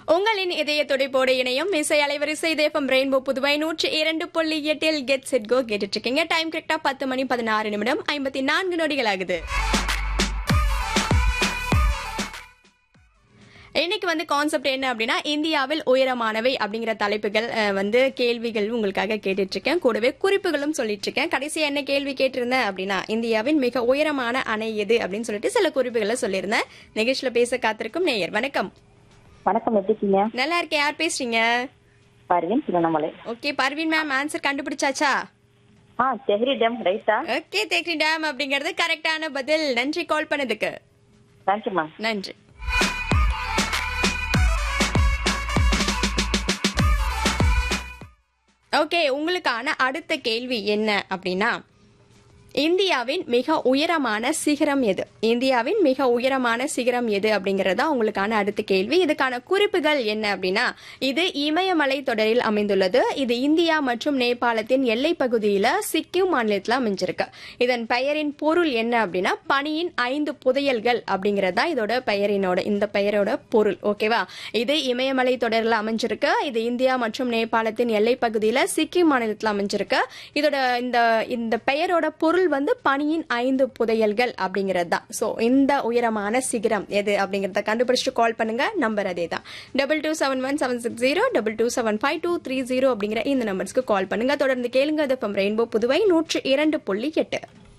உங்களின் இதய துடிப்போடு இணையும் இசை அலைவரிசை தேபம் ரெயின்போ புதுவை நூற்றி இரண்டு புள்ளி எட்டில் கெட் செட் கோ கேட்டுட்டு இருக்கீங்க டைம் கரெக்டா பத்து மணி பதினாறு நிமிடம் ஐம்பத்தி நான்கு நொடிகள் ஆகுது இன்னைக்கு வந்து கான்செப்ட் என்ன அப்படின்னா இந்தியாவில் உயரமானவை அப்படிங்கிற தலைப்புகள் அஹ், வந்து கேள்விகள் உங்களுக்காக கேட்டுட்டு இருக்கேன் கூடவே குறிப்புகளும் சொல்லிட்டு இருக்கேன் கடைசியா என்ன கேள்வி கேட்டிருந்தேன் அப்படின்னா இந்தியாவின் மிக உயரமான அணை எது அப்படின்னு சொல்லிட்டு சில குறிப்புகளை சொல்லியிருந்தேன் நிகழ்ச்சியில பேச காத்திருக்கும் நேயர் வணக்கம் வணக்கம் எப்படி இருக்கீங்க நல்லா இருக்கேன் யார் பேசுறீங்க Parveen Tiruvannamalai okay Parveen ma'am answer கண்டுபிடிச்சாச்சா ஆ தெஹ்ரி டேம் ரைட்டா ஓகே தேக்ரி டேம் அப்படிங்கிறது கரெக்டான பதில் நன்றி கால் பண்ணதுக்கு தேங்க்யூ மேம் நன்றி ஓகே உங்களுக்கான அடுத்த கேள்வி என்ன அப்படின்னா இந்தியாவின் மிக உயரமான சிகரம் எது இந்தியாவின் மிக உயரமான சிகரம் எது அப்படிங்கறதா உங்களுக்கான அடுத்த கேள்வி இதுக்கான குறிப்புகள் என்ன அப்படின்னா இது இமயமலை தொடரில் அமைந்துள்ளது இது இந்தியா மற்றும் நேபாளத்தின் எல்லை பகுதியில சிக்கிம் மாநிலத்தில் அமைஞ்சிருக்கு இதன் பெயரின் பொருள் என்ன அப்படின்னா பனியின் ஐந்து புதையல்கள் அப்படிங்கறதா இதோட பெயரினோட இந்த பெயரோட பொருள் ஓகேவா இது இமயமலை தொடரில் அமைஞ்சிருக்கு இது இந்தியா மற்றும் நேபாளத்தின் எல்லை பகுதியில சிக்கிம் மாநிலத்தில் அமைஞ்சிருக்கு இதோட இந்த இந்த பெயரோட பொருள் வந்து பனியின் ஐந்து புதையல்கள் அப்படிங்கிறது தான் ஸோ இந்த உயரமான சிகரம் எது அப்படிங்கறத கண்டுபிடிச்சிட்டு கால் பண்ணுங்க நம்பர் அதே தான் double two seven one seven six zero double two seven five two three zero அப்படிங்கிற இந்த நம்பர்ஸ்க்கு கால் பண்ணுங்க தொடர்ந்து கேளுங்க அது ரெயின்போ புதுவை நூற்று இரண்டு புள்ளி எட்டு